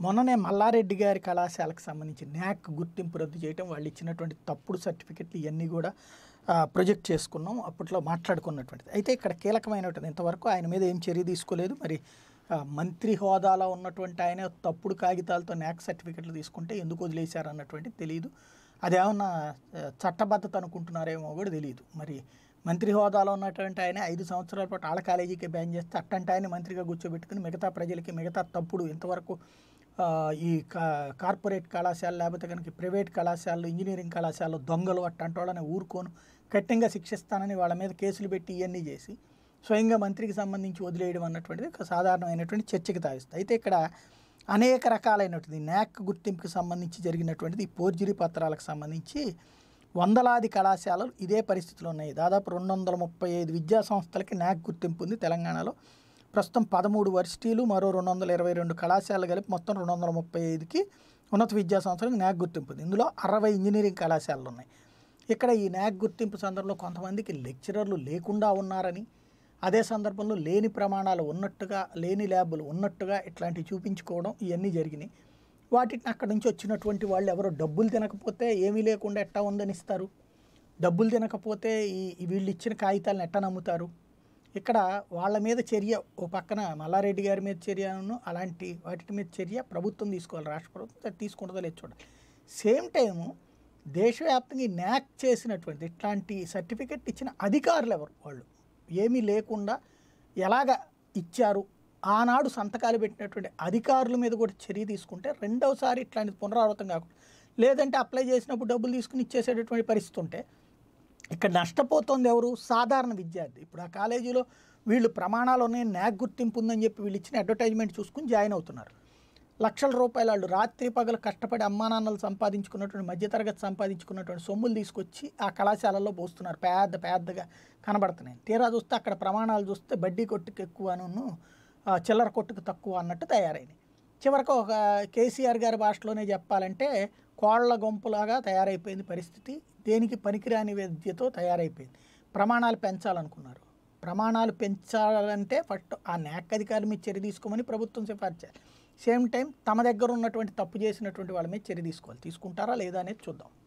మొన్ననే మల్లారెడ్డి గారి కళాశాలకు సంబంధించి న్యాక్ గుర్తింపు రద్దు చేయటం వాళ్ళు ఇచ్చినటువంటి తప్పుడు సర్టిఫికెట్లు ఇవన్నీ కూడా ఆ, ప్రొజెక్ట్ చేసుకున్నాం అప్పట్లో మాట్లాడుకున్నటువంటిది అయితే ఇక్కడ కీలకమైనటువంటి ఇంతవరకు ఆయన మీద ఏం చర్య తీసుకోలేదు మరి ఆ, మంత్రి హోదాలో ఉన్నటువంటి ఆయన తప్పుడు కాగితాలతో న్యాక్ సర్టిఫికెట్లు తీసుకుంటే ఎందుకు వదిలేశారు అన్నటువంటిది తెలియదు అదేమన్నా ఆ, చట్టబద్ధత అనుకుంటున్నారేమో కూడా తెలియదు మరి మంత్రి హోదాలో ఉన్నటువంటి ఆయన ఐదు సంవత్సరాల పాటు ఆళ్ళ కాలేజీకి బ్యాన్ చేస్తే అట్టంటే ఆయన మంత్రిగా కూర్చోబెట్టుకుని మిగతా ప్రజలకి మిగతా తప్పుడు ఇంతవరకు ఆ, ఈ కా కార్పొరేట్ కళాశాల లేకపోతే కనుక ప్రైవేట్ కళాశాలలు ఇంజనీరింగ్ కళాశాలలు దొంగలు అట్టంటి వాళ్ళని ఊరుకోను కఠినంగా శిక్షిస్తానని వాళ్ళ మీద కేసులు పెట్టి ఇవన్నీ చేసి స్వయంగా మంత్రికి సంబంధించి వదిలేయడం అన్నటువంటిది ఒక సాధారణమైనటువంటి చర్చకి తావిస్తుంది అయితే ఇక్కడ అనేక రకాలైనటువంటి న్యాక్ గుర్తింపుకి సంబంధించి జరిగినటువంటిది ఈ పోర్జరీ పత్రాలకు సంబంధించి వందలాది కళాశాలలు ఇదే పరిస్థితిలో ఉన్నాయి దాదాపు రెండు వందల ముప్పై ఐదు విద్యా సంస్థలకి న్యాక్ గుర్తింపు ఉంది తెలంగాణలో ప్రస్తుతం పదమూడు వర్సిటీలు మరో రెండు వందల ఇరవై రెండు కళాశాలలు కలిపి మొత్తం రెండు వందల ముప్పై ఐదుకి ఉన్నత విద్యా సంస్థలకు న్యాక్ గుర్తింపు ఉంది ఇందులో అరవై ఇంజనీరింగ్ కళాశాలలు ఉన్నాయి ఇక్కడ ఈ న్యాక్ గుర్తింపు సందర్భంలో కొంతమందికి లెక్చరర్లు లేకుండా ఉన్నారని అదే సందర్భంలో లేని ప్రమాణాలు ఉన్నట్టుగా లేని ల్యాబులు ఉన్నట్టుగా ఇట్లాంటివి చూపించుకోవడం ఇవన్నీ జరిగినాయి వాటిని అక్కడి నుంచి వచ్చినటువంటి వాళ్ళు ఎవరో డబ్బులు తినకపోతే ఏమీ లేకుండా ఎట్టా ఉందని ఇస్తారు డబ్బులు తినకపోతే ఈ ఈ వీళ్ళు ఇచ్చిన కాగితాలను ఎట్టా నమ్ముతారు ఇక్కడ వాళ్ళ మీద చర్య ఓ పక్కన మల్లారెడ్డి గారి మీద చర్యను అలాంటి వాటి మీద చర్య ప్రభుత్వం తీసుకోవాలి రాష్ట్ర ప్రభుత్వం అది తీసుకుంటుందో లేదు చూడాలి సేమ్ టైము దేశవ్యాప్తంగా ఈ న్యాక్ చేసినటువంటి ఇట్లాంటి సర్టిఫికెట్ ఇచ్చిన అధికారులు ఎవరు వాళ్ళు ఏమీ లేకుండా ఎలాగ ఇచ్చారు ఆనాడు సంతకాలు పెట్టినటువంటి అధికారుల మీద కూడా చర్య తీసుకుంటే రెండవసారి ఇట్లాంటి పునరావృతం కాకుండా లేదంటే అప్లై చేసినప్పుడు డబ్బులు తీసుకుని ఇచ్చేసేటటువంటి పరిస్థితి ఉంటే ఇక్కడ నష్టపోతుంది ఎవరు సాధారణ విద్యార్థి ఇప్పుడు ఆ కాలేజీలో వీళ్ళు ప్రమాణాలు ఉన్నాయి న్యాక్ గుర్తింపు ఉందని చెప్పి వీళ్ళు ఇచ్చిన అడ్వర్టైజ్మెంట్ చూసుకుని జాయిన్ అవుతున్నారు లక్షల రూపాయలు వాళ్ళు రాత్రి పగలు కష్టపడి అమ్మా నాన్నలు సంపాదించుకున్నటువంటి మధ్యతరగతి సంపాదించుకున్నటువంటి సొమ్ములు తీసుకొచ్చి ఆ కళాశాలల్లో పోస్తున్నారు పెద్ద పెద్దగా కనబడుతున్నాయి తీరా చూస్తే అక్కడ ప్రమాణాలు చూస్తే బడ్డీ కొట్టుకు ఎక్కువను ఆ, చిల్లర కొట్టుకు తక్కువ అన్నట్టు తయారైనాయి చివరకు ఒక కేసీఆర్ గారి భాషలోనే చెప్పాలంటే కోళ్ల గుంపులాగా తయారైపోయింది పరిస్థితి దేనికి పనికిరాని విద్యతో తయారైపోయింది ప్రమాణాలు పెంచాలనుకున్నారు ప్రమాణాలు పెంచాలంటే ఫస్ట్ ఆ న్యాక్ అధికారి మీద చర్య తీసుకోమని ప్రభుత్వం సిఫార్సు చేయాలి సేమ్ టైం తమ దగ్గర ఉన్నటువంటి తప్పు చేసినటువంటి వాళ్ళ మీద చర్య తీసుకోవాలి తీసుకుంటారా లేదా అనేది చూద్దాం